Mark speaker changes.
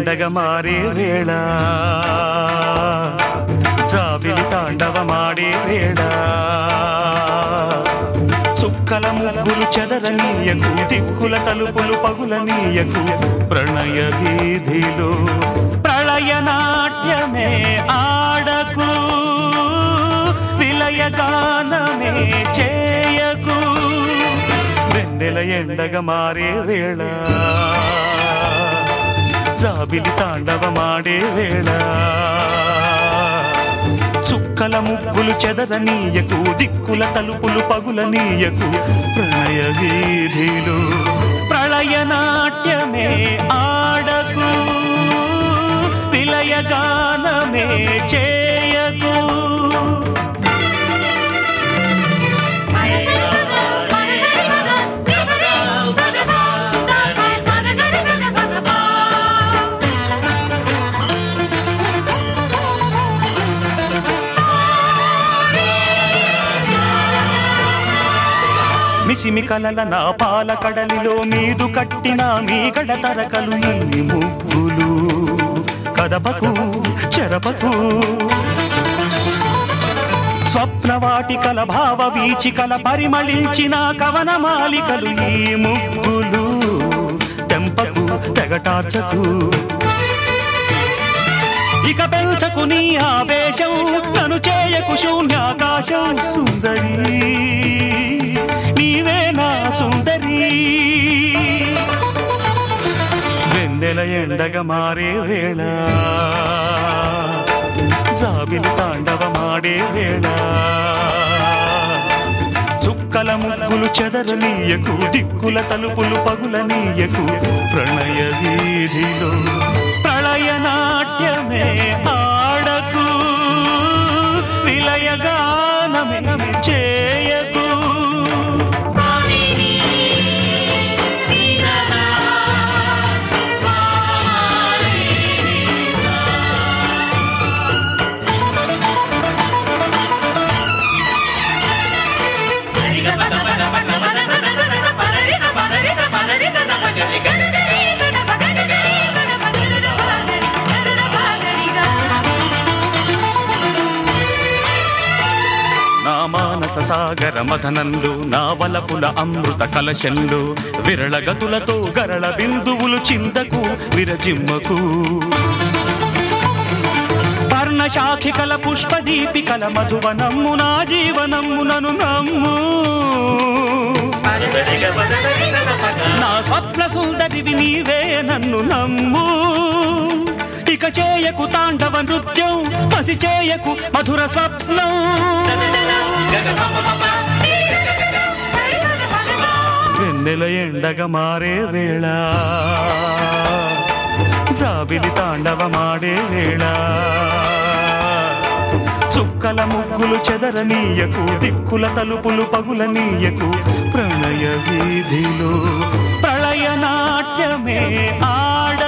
Speaker 1: ఎండగా మారే వేళ జాబిలి తాండవమాడే వేళ చుక్కల ముగ్గులు చెదరనీయకు దిక్కుల తలుపులు పగులనీయకు ప్రణయ వీధిలో ప్రళయ నాట్యమే ఆడకు విలయ గానమే చేయకు వెన్నెల ఎండగా మారే వేళ జాబిలి తాండవమాడే వేళ చుక్కల ముగ్గులు చెదరనీయకు దిక్కుల తలుపులు పగులనీయకు ప్రణయ వీధిలో ప్రళయ నాట్యమే ఆడకు విలయ గానమే చేయకు మిసిమి కలల నా పాల కడలిలో మీదు కట్టిన మీ గడ తరకలు ఎన్ని ముగ్గులు కదపకు చెరపకు స్వప్నవాటికల భావ వీచికల పరిమళించిన కవన మాలికలు ఈ ముగ్గులు తెంపకు తెగటార్చకు ఇక పెంచకు నీ ఆవేశం తను చేయకు శూన్యాకాశం సుందరి నీవే నా సుందరి వెన్నెల ఎండగా మారే వేళ జాబిలి తాండవమాడే వేళ చుక్కల ముగ్గులు చెదరనీయకు దిక్కుల తలుపులు పగులనీయకు ప్రణయ వీధిలో ప్రళయ నాట్యమే ఆడకు విలయ గానమే చేయకు నా మానస సాగర మథనంలో నా వలపుల అమృత కలశంలో విరళ గతులతో గరళ బిందువులు చిందకు విరజిమ్మకు పర్ణశాఖికల పుష్పదీపికల మధువనమ్ము నా జీవనమ్ము నను నమ్ము నా స్వప్న సుందరివి నీవే నన్ను నమ్ము ఇక చేయకు తాండవ నృత్యం పసి చేయకు మధుర స్వప్నం వెన్నెల ఎండగా మారే వేళ జాబిలి తాండవమాడే వేళ చుక్కల ముగ్గులు చెదరనీయకు దిక్కుల తలుపులు పగులనీయకు ప్రణయ వీధిలో ప్రళయ నాట్యమే ఆడ